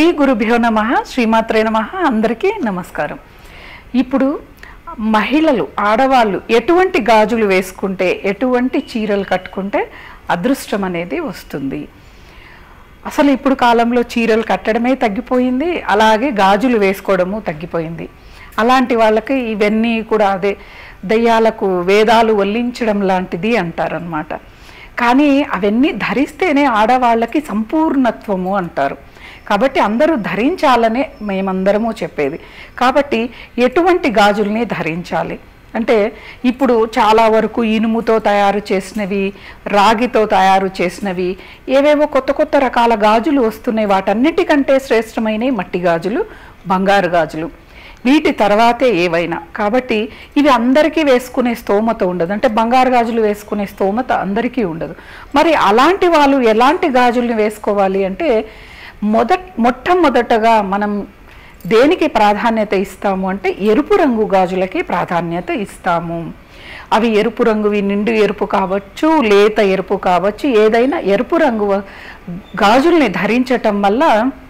గురుభ్యో నమ శ్రీమాత్రే నమ అందరికీ నమస్కారం ఇప్పుడు మహిళలు ఆడవాళ్ళు ఎటువంటి గాజులు వేసుకుంటే ఎటువంటి చీరలు కట్టుకుంటే అదృష్టం అనేది వస్తుంది అసలు ఇప్పుడు కాలంలో చీరలు కట్టడమే తగ్గిపోయింది అలాగే గాజులు వేసుకోవడము తగ్గిపోయింది అలాంటి వాళ్ళకి ఇవన్నీ కూడా అదే దయ్యాలకు వేదాలు వల్లించడం లాంటిది అంటారనమాట కానీ అవన్నీ ధరిస్తేనే ఆడవాళ్ళకి సంపూర్ణత్వము అంటారు కాబట్టి అందరూ ధరించాలనే మేమందరము చెప్పేది కాబట్టి ఎటువంటి గాజుల్ని ధరించాలి అంటే ఇప్పుడు చాలా వరకు ఇనుముతో తయారు చేసినవి రాగితో తయారు చేసినవి ఏవేవో కొత్త కొత్త రకాల గాజులు వస్తున్నాయి వాటన్నిటికంటే శ్రేష్టమైనవి మట్టి గాజులు బంగారు గాజులు వీటి తర్వాతే ఏవైనా కాబట్టి ఇవి అందరికీ వేసుకునే స్తోమత ఉండదు అంటే బంగారు గాజులు వేసుకునే స్తోమత అందరికీ ఉండదు మరి అలాంటి వాళ్ళు ఎలాంటి గాజుల్ని వేసుకోవాలి అంటే మొదట మొట్టమొదటగా మనం దేనికి ప్రాధాన్యత ఇస్తాము అంటే ఎరుపు రంగు గాజులకి ప్రాధాన్యత ఇస్తాము అవి ఎరుపు రంగువి నిండు ఎరుపు కావచ్చు లేత ఎరుపు కావచ్చు ఏదైనా ఎరుపు రంగు గాజుల్ని ధరించటం వల్ల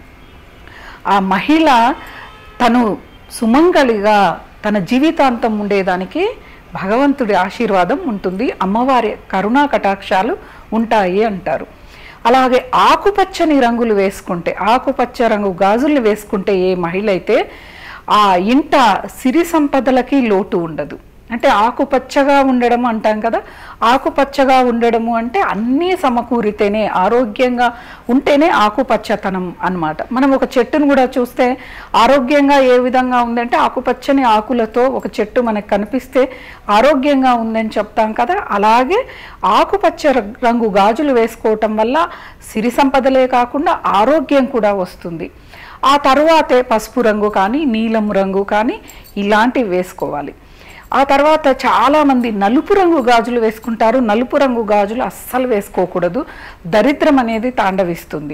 ఆ మహిళ తను సుమంగళిగా తన జీవితాంతం ఉండేదానికి భగవంతుడి ఆశీర్వాదం ఉంటుంది అమ్మవారి కరుణా కటాక్షాలు ఉంటాయి అంటారు అలాగే ఆకుపచ్చని రంగులు వేసుకుంటే ఆకుపచ్చ రంగు గాజులు వేసుకుంటే ఏ మహిళ అయితే ఆ ఇంట సిరి సంపదలకి లోటు ఉండదు అంటే ఆకుపచ్చగా ఉండడం అంటాం కదా ఆకుపచ్చగా ఉండడము అంటే అన్నీ సమకూరితేనే ఆరోగ్యంగా ఉంటేనే ఆకుపచ్చతనం అన్నమాట మనం ఒక చెట్టును కూడా చూస్తే ఆరోగ్యంగా ఏ విధంగా ఉందంటే ఆకుపచ్చని ఆకులతో ఒక చెట్టు మనకు కనిపిస్తే ఆరోగ్యంగా ఉందని చెప్తాం కదా అలాగే ఆకుపచ్చ రంగు గాజులు వేసుకోవటం వల్ల సిరి సంపదలే కాకుండా ఆరోగ్యం కూడా వస్తుంది ఆ తరువాతే పసుపు రంగు కానీ నీలం రంగు కానీ ఇలాంటివి వేసుకోవాలి ఆ తర్వాత చాలామంది నలుపు రంగు గాజులు వేసుకుంటారు నలుపు రంగు గాజులు అస్సలు వేసుకోకూడదు దరిద్రం అనేది తాండవిస్తుంది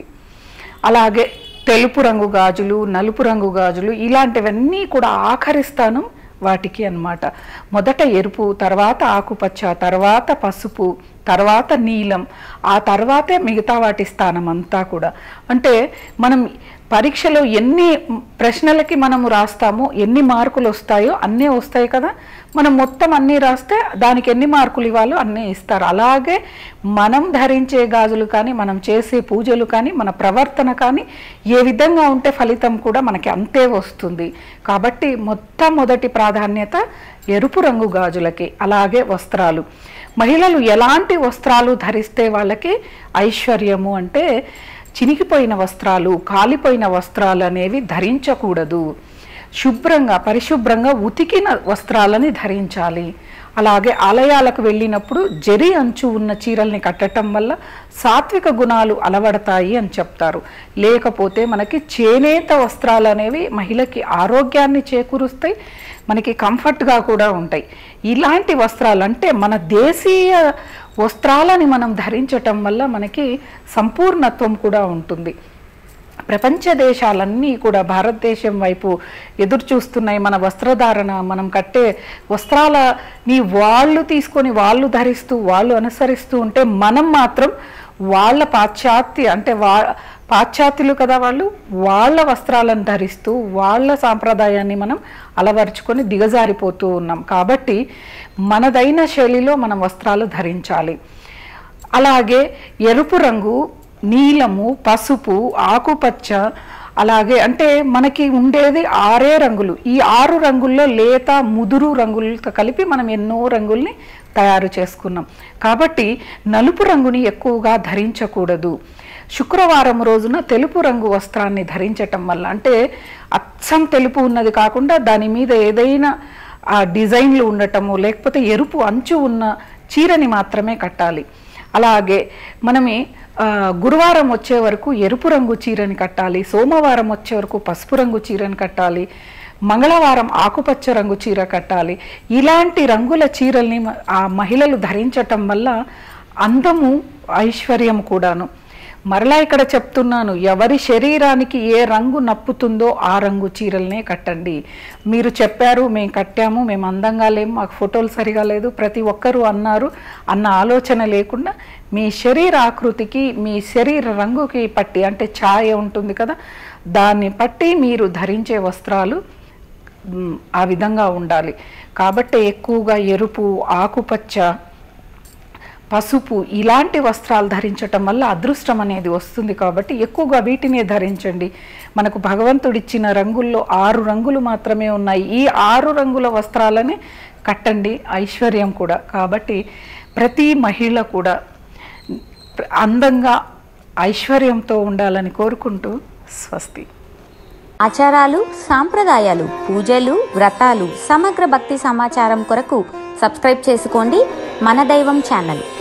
అలాగే తెలుపు రంగు గాజులు నలుపు రంగు గాజులు ఇలాంటివన్నీ కూడా ఆఖరిస్తాను వాటికి అన్నమాట మొదట ఎరుపు తర్వాత ఆకుపచ్చ తర్వాత పసుపు తర్వాత నీలం ఆ తర్వాతే మిగతా వాటి స్థానం అంతా కూడా అంటే మనం పరీక్షలో ఎన్ని ప్రశ్నలకి మనము రాస్తామో ఎన్ని మార్కులు వస్తాయో అన్నీ వస్తాయి కదా మనం మొత్తం అన్నీ రాస్తే దానికి ఎన్ని మార్కులు ఇవ్వాలో అన్నీ ఇస్తారు అలాగే మనం ధరించే గాజులు కానీ మనం చేసే పూజలు కానీ మన ప్రవర్తన కానీ ఏ విధంగా ఉంటే ఫలితం కూడా మనకి అంతే వస్తుంది కాబట్టి మొట్టమొదటి ప్రాధాన్యత ఎరుపు రంగు గాజులకి అలాగే వస్త్రాలు మహిళలు ఎలాంటి వస్త్రాలు ధరిస్తే వాళ్ళకి ఐశ్వర్యము అంటే చినిగిపోయిన వస్త్రాలు కాలిపోయిన వస్త్రాలు అనేవి ధరించకూడదు శుభ్రంగా పరిశుభ్రంగా ఉతికిన వస్త్రాలని ధరించాలి అలాగే ఆలయాలకు వెళ్ళినప్పుడు జరి అంచు ఉన్న చీరల్ని కట్టడం వల్ల సాత్విక గుణాలు అలవడతాయి అని చెప్తారు లేకపోతే మనకి చేనేత వస్త్రాలు అనేవి మహిళకి ఆరోగ్యాన్ని చేకూరుస్తాయి మనకి కంఫర్ట్గా కూడా ఉంటాయి ఇలాంటి వస్త్రాలు అంటే మన దేశీయ వస్త్రాలని మనం ధరించటం వల్ల మనకి సంపూర్ణత్వం కూడా ఉంటుంది ప్రపంచ దేశాలన్నీ కూడా భారతదేశం వైపు ఎదురు చూస్తున్నాయి మన వస్త్రధారణ మనం కట్టే వస్త్రాలని వాళ్ళు తీసుకొని వాళ్ళు ధరిస్తూ వాళ్ళు అనుసరిస్తూ ఉంటే మనం మాత్రం వాళ్ళ పాశ్చాత్య అంటే వా పాశ్చాత్యులు కదా వాళ్ళు వాళ్ళ వస్త్రాలను ధరిస్తూ వాళ్ళ సాంప్రదాయాన్ని మనం అలవరుచుకొని దిగజారిపోతూ ఉన్నాం కాబట్టి మనదైన శైలిలో మనం వస్త్రాలు ధరించాలి అలాగే ఎరుపు రంగు నీలము పసుపు ఆకుపచ్చ అలాగే అంటే మనకి ఉండేది ఆరే రంగులు ఈ ఆరు రంగుల్లో లేత ముదురు రంగులతో కలిపి మనం ఎన్నో రంగుల్ని తయారు చేసుకున్నాం కాబట్టి నలుపు రంగుని ఎక్కువగా ధరించకూడదు శుక్రవారం రోజున తెలుపు రంగు వస్త్రాన్ని ధరించటం వల్ల అంటే అచ్చం తెలుపు ఉన్నది కాకుండా దాని మీద ఏదైనా ఆ డిజైన్లు ఉండటము లేకపోతే ఎరుపు అంచు ఉన్న చీరని మాత్రమే కట్టాలి అలాగే మనమే గురువారం వచ్చే వరకు ఎరుపు రంగు చీరని కట్టాలి సోమవారం వచ్చే వరకు పసుపు రంగు చీరని కట్టాలి మంగళవారం ఆకుపచ్చ రంగు చీర కట్టాలి ఇలాంటి రంగుల చీరల్ని ఆ మహిళలు ధరించటం వల్ల అందము ఐశ్వర్యం కూడాను మరలా ఇక్కడ చెప్తున్నాను ఎవరి శరీరానికి ఏ రంగు నప్పుతుందో ఆ రంగు చీరలనే కట్టండి మీరు చెప్పారు మేము కట్టాము మేము అందంగా లేము మాకు ఫోటోలు సరిగా లేదు ప్రతి ఒక్కరూ అన్నారు అన్న ఆలోచన లేకుండా మీ శరీర ఆకృతికి మీ శరీర రంగుకి పట్టి అంటే ఛాయ ఉంటుంది కదా దాన్ని బట్టి మీరు ధరించే వస్త్రాలు మ్, ఆ విధంగా ఉండాలి కాబట్టి ఎక్కువగా ఎరుపు ఆకుపచ్చ పసుపు ఇలాంటి వస్త్రాలు ధరించటం వల్ల అదృష్టం అనేది వస్తుంది కాబట్టి ఎక్కువగా వీటినే ధరించండి మనకు భగవంతుడిచ్చిన రంగుల్లో ఆరు రంగులు మాత్రమే ఉన్నాయి ఈ ఆరు రంగుల వస్త్రాలనే కట్టండి ఐశ్వర్యం కూడా కాబట్టి ప్రతి మహిళ కూడా అందంగా ఐశ్వర్యంతో ఉండాలని కోరుకుంటూ స్వస్తి ఆచారాలు సాంప్రదాయాలు పూజలు వ్రతాలు సమగ్ర భక్తి సమాచారం కొరకు సబ్స్క్రైబ్ చేసుకోండి మన దైవం ఛానల్